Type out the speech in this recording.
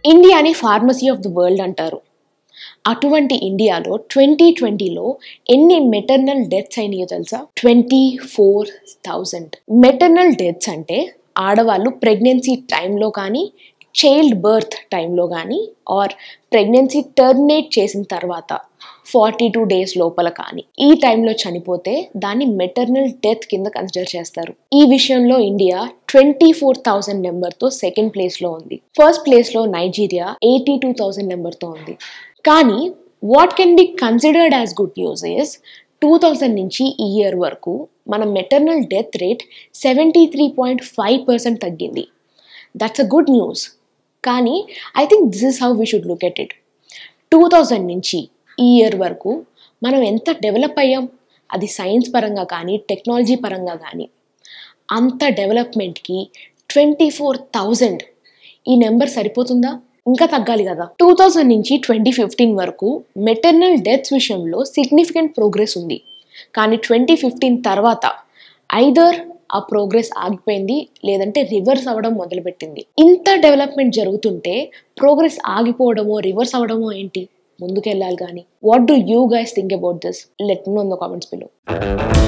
ఇండియాని pharmacy of the world అంటారు అటువంటి ఇండియాలో ట్వంటీ ట్వంటీలో ఎన్ని మెటర్నల్ డెత్స్ అయినాయో తెలుసా twenty four thousand maternal deaths అంటే ఆడవాళ్ళు ప్రెగ్నెన్సీ టైంలో కానీ చైల్డ్ బర్త్ టైంలో కానీ ఆర్ ప్రెగ్నెన్సీ టర్మినేట్ చేసిన తర్వాత ఫార్టీ టూ డేస్ లోపల కానీ ఈ టైంలో చనిపోతే దాన్ని మెటర్నల్ డెత్ కింద కన్సిడర్ చేస్తారు ఈ విషయంలో ఇండియా ట్వంటీ ఫోర్ థౌసండ్ నెంబర్తో సెకండ్ ప్లేస్లో ఉంది ఫస్ట్ ప్లేస్లో నైజీరియా ఎయిటీ టూ థౌసండ్ నెంబర్తో ఉంది కానీ what can be considered as good news is two thousand నుంచి ఈ ఇయర్ వరకు మన maternal death rate seventy three point five percent తగ్గింది దట్స్ అ గుడ్ న్యూస్ కానీ I think this is how we should look at it two thousand నుంచి ఈ year వరకు మనం ఎంత డెవలప్ అయ్యాం అది సైన్స్ పరంగా కానీ టెక్నాలజీ పరంగా కానీ అంత డెవలప్మెంట్కి ట్వంటీ ఫోర్ థౌజండ్ ఈ నెంబర్ సరిపోతుందా ఇంకా తగ్గాలి కదా టూ థౌజండ్ నుంచి ట్వంటీ ఫిఫ్టీన్ వరకు మెటర్నల్ డెత్స్ విషయంలో సిగ్నిఫికెంట్ ప్రోగ్రెస్ ఉంది కానీ ట్వంటీ ఫిఫ్టీన్ తర్వాత ఐదర్ ఆ ప్రోగ్రెస్ ఆగిపోయింది లేదంటే రివర్స్ అవ్వడం మొదలుపెట్టింది ఇంత డెవలప్మెంట్ జరుగుతుంటే ప్రోగ్రెస్ ఆగిపోవడమో రివర్స్ అవ్వడమో ఏంటి ముందుకెళ్ళాలి కానీ what do you guys think about this let know in the comments below